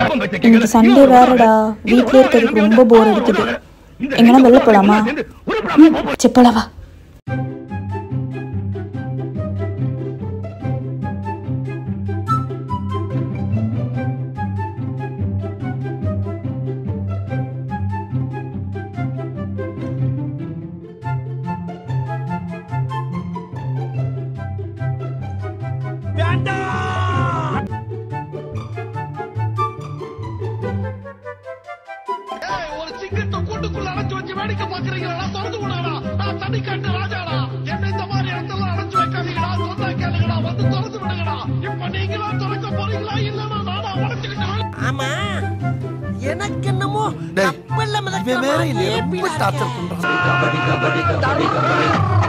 இன்னைக்கு சண்டே வேறடா வீட்லயே இருக்கிறதுக்கு ரொம்ப போர் அடிக்குது எங்கன்னா வெளில போலாமா சரி போலாம் வா ஒரு சிங்கத்தை கூட்டுக்குள்ள அடைச்சு வச்சு வேடிக்கை பாக்குறீங்களா திறந்து விடாடா நான் தனி காட்டு ராஜாடா என்ன இந்த மாதிரி இடத்துல அடைச்சு வைக்காதீங்கடா சொந்தா கேளுங்கடா வந்து திறந்து விடுங்கடா இப்ப நீங்களா திறக்க போறீங்களா இல்லன்னா நானா உடச்சுக்கிட்டு ஆமா எனக்கு என்னமோ டேய், கப்பல்ல இவன் வேற மிதக்கிற இல்லையா மாதிரியே ரொம்ப feel ஆ டார்ச்சர் இருக்கே. பண்றான்